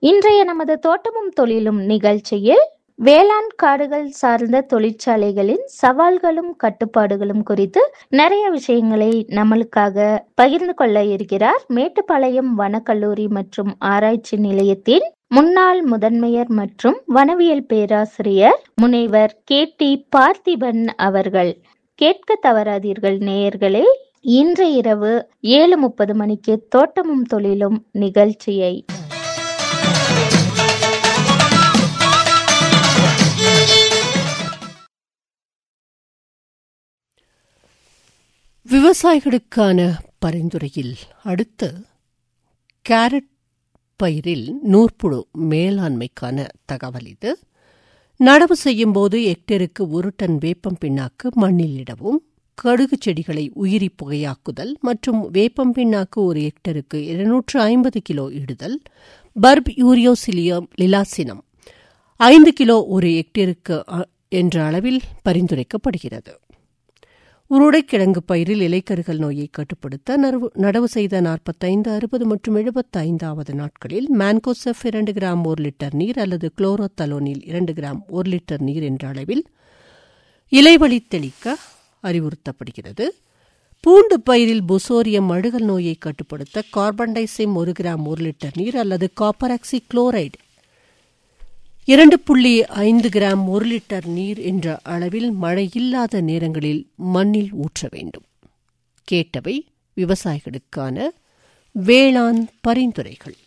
இன்றைய நமது தோட்டமும் தொழிலும் நிகழ்ச்சியில் வேளாண் காடுகள் சார்ந்த தொழிற்சாலைகளின் சவால்களும் கட்டுப்பாடுகளும் குறித்து நிறைய விஷயங்களை நம்மளுக்காக பகிர்ந்து கொள்ள இருக்கிறார் மேட்டுப்பாளையம் வனக்கல்லூரி மற்றும் ஆராய்ச்சி நிலையத்தின் முன்னாள் முதன்மையர் மற்றும் வனவியல் பேராசிரியர் முனைவர் கே டி பார்த்திபன் அவர்கள் கேட்க தவறாதீர்கள் நேயர்களே இன்று இரவு ஏழு முப்பது மணிக்கு தோட்டமும் தொழிலும் நிகழ்ச்சியை விவசாயிகளுக்கான பரிந்துரையில் அடுத்து கேரட் பயிரில் நூற்புழு மேலாண்மைக்கான தகவல் இது நடவு செய்யும் போது ஹெக்டேருக்கு ஒரு டன் வேப்பம் பிண்ணாக்கு மண்ணில் இடவும் கடுகு செடிகளை உயிரி புகையாக்குதல் மற்றும் வேப்பம் பிண்ணாக்கு ஒரு ஹெக்டருக்கு இருநூற்று ஐம்பது கிலோ இடுதல் பர்ப் யூரியோசிலியம் லிலாசினம் ஐந்து கிலோ ஒரு ஹெக்டேருக்கு என்ற அளவில் பரிந்துரைக்கப்படுகிறது உருளைக்கிழங்கு பயிரில் இலைக்கருகள் நோயை கட்டுப்படுத்த நடவு செய்த நாற்பத்தைந்து அறுபது மற்றும் எழுபத்தைந்தாவது நாட்களில் மான்கோசெஃப் இரண்டு கிராம் ஒரு லிட்டர் நீர் அல்லது குளோரோத்தலோனில் இரண்டு கிராம் ஒரு லிட்டர் நீர் என்ற அளவில் இலைவழி தெளிக்க அறிவுறுத்தப்படுகிறது பூண்டு பயிரில் புசோரியம் அழுகல் நோயை கட்டுப்படுத்த கார்பன்டைசிம் ஒரு கிராம் ஒரு லிட்டர் நீர் அல்லது காப்பராக்சி குளோரைடு இரண்டு புள்ளி ஐந்து கிராம் ஒரு லிட்டர் நீர் என்ற அளவில் மழை இல்லாத நேரங்களில் மண்ணில் ஊற்ற வேண்டும் கேட்டவை விவசாயிகளுக்கான வேளாண் பரிந்துரைகள்